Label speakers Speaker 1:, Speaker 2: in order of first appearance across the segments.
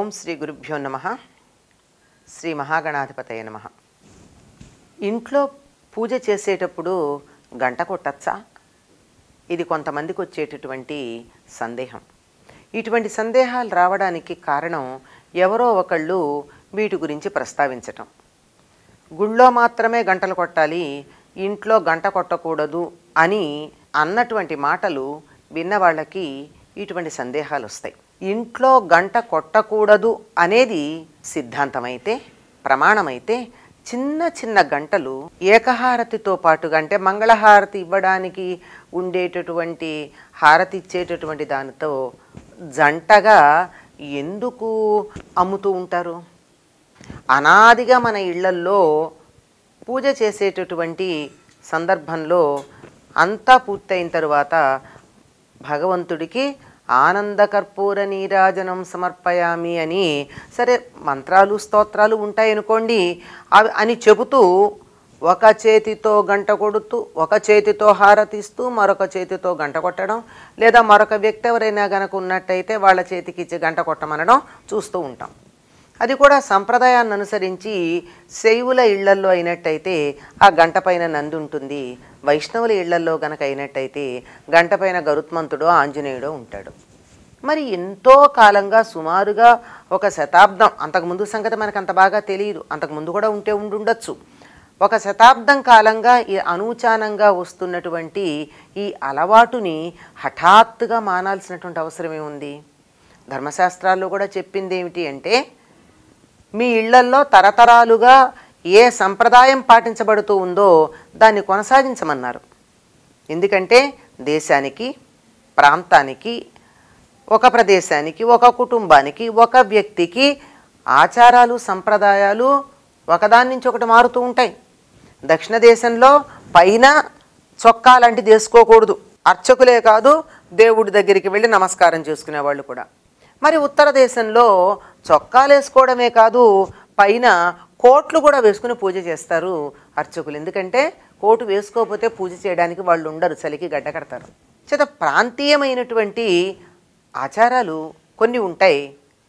Speaker 1: శ్రీ గురుభ్యో నమ శ్రీ మహాగణాధిపతయ నమ ఇంట్లో పూజ చేసేటప్పుడు గంట కొట్టచ్చా ఇది కొంతమందికి వచ్చేటటువంటి సందేహం ఇటువంటి సందేహాలు రావడానికి కారణం ఎవరో ఒకళ్ళు వీటి గురించి ప్రస్తావించటం గుళ్ళో మాత్రమే గంటలు కొట్టాలి ఇంట్లో గంట కొట్టకూడదు అని అన్నటువంటి మాటలు విన్న వాళ్ళకి ఇటువంటి సందేహాలు వస్తాయి ఇంట్లో గంట కొట్టకూడదు అనేది సిద్ధాంతమైతే ప్రమాణమైతే చిన్న చిన్న గంటలు ఏకహారతితో పాటుగా అంటే మంగళహారతి ఇవ్వడానికి ఉండేటటువంటి హారతి ఇచ్చేటటువంటి దానితో జంటగా ఎందుకు అమ్ముతూ ఉంటారు అనాదిగా మన ఇళ్లల్లో పూజ చేసేటటువంటి సందర్భంలో అంతా పూర్తయిన తరువాత భగవంతుడికి ఆనంద కర్పూర నీరాజనం సమర్పయామి అని సరే మంత్రాలు స్తోత్రాలు ఉంటాయనుకోండి అవి అని చెబుతూ ఒక చేతితో గంట కొడుతూ ఒక చేతితో హారతిస్తూ మరొక చేతితో గంట కొట్టడం లేదా మరొక వ్యక్తి ఎవరైనా గనక ఉన్నట్టయితే వాళ్ళ చేతికి ఇచ్చి గంట కొట్టమనడం చూస్తూ ఉంటాం అది కూడా సంప్రదాయాన్ని అనుసరించి శైవుల ఇళ్లల్లో అయినట్టయితే ఆ గంట పైన నంది ఉంటుంది వైష్ణవుల ఇళ్లల్లో గనక అయినట్టయితే గంట పైన గరుత్మంతుడో ఆంజనేయుడో ఉంటాడు మరి ఎంతో కాలంగా సుమారుగా ఒక శతాబ్దం అంతకుముందు సంగతి మనకు అంత బాగా తెలియదు అంతకుముందు కూడా ఉంటే ఉండుండొచ్చు ఒక శతాబ్దం కాలంగా ఈ అనూచానంగా వస్తున్నటువంటి ఈ అలవాటుని హఠాత్తుగా మానాల్సినటువంటి అవసరం ఏముంది ధర్మశాస్త్రాల్లో కూడా చెప్పింది ఏమిటి అంటే మీ ఇళ్లల్లో తరతరాలుగా ఏ సంప్రదాయం పాటించబడుతూ ఉందో దాన్ని కొనసాగించమన్నారు ఎందుకంటే దేశానికి ప్రాంతానికి ఒక ప్రదేశానికి ఒక కుటుంబానికి ఒక వ్యక్తికి ఆచారాలు సంప్రదాయాలు ఒకదాని నుంచి ఒకటి మారుతూ ఉంటాయి దక్షిణ దేశంలో పైన చొక్కా లాంటిది వేసుకోకూడదు అర్చకులే కాదు దేవుడి దగ్గరికి వెళ్ళి నమస్కారం చేసుకునే వాళ్ళు కూడా మరి ఉత్తర దేశంలో చొక్కాలు వేసుకోవడమే కాదు పైన కోట్లు కూడా వేసుకుని పూజ చేస్తారు అర్చకులు ఎందుకంటే కోటు వేసుకోకపోతే పూజ చేయడానికి వాళ్ళు ఉండరు చలికి గడ్డ కడతారు చేత ప్రాంతీయమైనటువంటి ఆచారాలు కొన్ని ఉంటాయి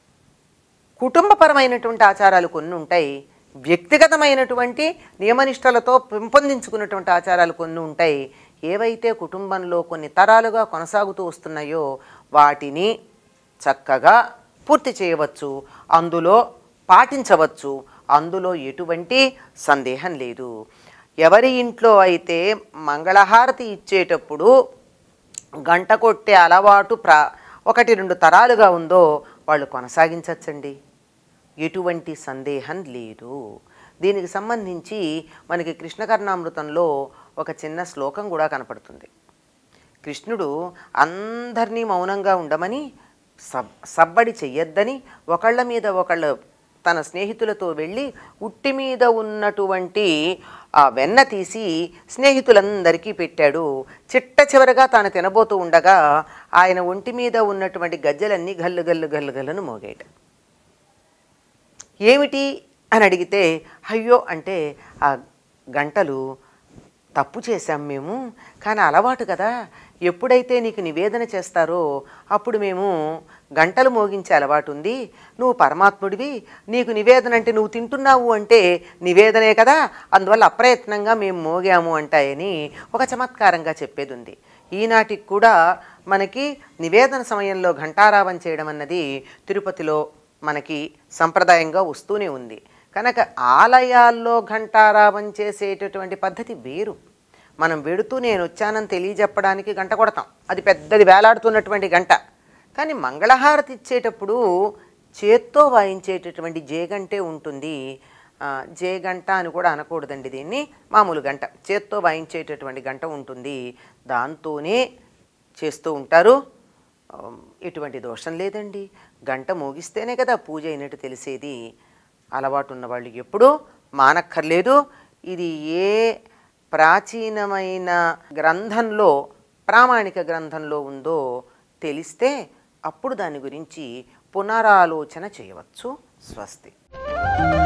Speaker 1: కుటుంబపరమైనటువంటి ఆచారాలు కొన్ని ఉంటాయి వ్యక్తిగతమైనటువంటి నియమనిష్టలతో పెంపొందించుకున్నటువంటి ఆచారాలు కొన్ని ఉంటాయి ఏవైతే కుటుంబంలో కొన్ని తరాలుగా కొనసాగుతూ వస్తున్నాయో వాటిని చక్కగా పూర్తి చేయవచ్చు అందులో పాటించవచ్చు అందులో ఎటువంటి సందేహం లేదు ఎవరి ఇంట్లో అయితే మంగళహారతి ఇచ్చేటప్పుడు గంట కొట్టే అలవాటు ప్రా ఒకటి రెండు తరాలుగా ఉందో వాళ్ళు కొనసాగించవచ్చండి ఎటువంటి సందేహం లేదు దీనికి సంబంధించి మనకి కృష్ణకర్ణామృతంలో ఒక చిన్న శ్లోకం కూడా కనపడుతుంది కృష్ణుడు అందరినీ మౌనంగా ఉండమని సబ్ సబ్బడి చెయ్యొద్దని ఒకళ్ళ మీద ఒకళ్ళ తన స్నేహితులతో వెళ్ళి ఉట్టి మీద ఉన్నటువంటి ఆ వెన్న తీసి స్నేహితులందరికీ పెట్టాడు చిట్ట చివరగా తాను తినబోతూ ఉండగా ఆయన ఒంటి మీద ఉన్నటువంటి గజ్జలన్నీ గల్లు గల్లు గల్లు గల్లును మోగాడు ఏమిటి అని అడిగితే అయ్యో అంటే ఆ గంటలు తప్పు చేశాం మేము కానీ అలవాటు కదా ఎప్పుడైతే నీకు నివేదన చేస్తారో అప్పుడు మేము గంటలు మోగించే అలవాటు ఉంది నువ్వు పరమాత్ముడివి నీకు నివేదన అంటే నువ్వు తింటున్నావు అంటే నివేదనే కదా అందువల్ల అప్రయత్నంగా మేము మోగాము అంటాయని ఒక చమత్కారంగా చెప్పేది ఉంది ఈనాటికి కూడా మనకి నివేదన సమయంలో ఘంటారావం చేయడం అన్నది తిరుపతిలో మనకి సంప్రదాయంగా వస్తూనే ఉంది కనుక ఆలయాల్లో ఘంటారావం చేసేటటువంటి పద్ధతి వేరు మనం వెడుతూ నేను వచ్చానని తెలియజెప్పడానికి గంట కొడతాం అది పెద్దది వేలాడుతున్నటువంటి గంట కానీ మంగళహారతి ఇచ్చేటప్పుడు చేత్తో వాయించేటటువంటి జేగంటే ఉంటుంది ఆ, జే గంట అని కూడా అనకూడదండి దీన్ని మామూలు గంట చేత్తో వాయించేటటువంటి గంట ఉంటుంది దాంతోనే చేస్తూ ఉంటారు ఆ, ఎటువంటి దోషం లేదండి గంట మోగిస్తేనే కదా పూజ అయినట్టు తెలిసేది అలవాటు ఉన్న వాళ్ళు ఎప్పుడూ మానక్కర్లేదు ఇది ఏ ప్రాచీనమైన గ్రంథంలో ప్రామాణిక గ్రంథంలో ఉందో తెలిస్తే అప్పుడు దాని గురించి పునరాలోచన చేయవచ్చు స్వస్తి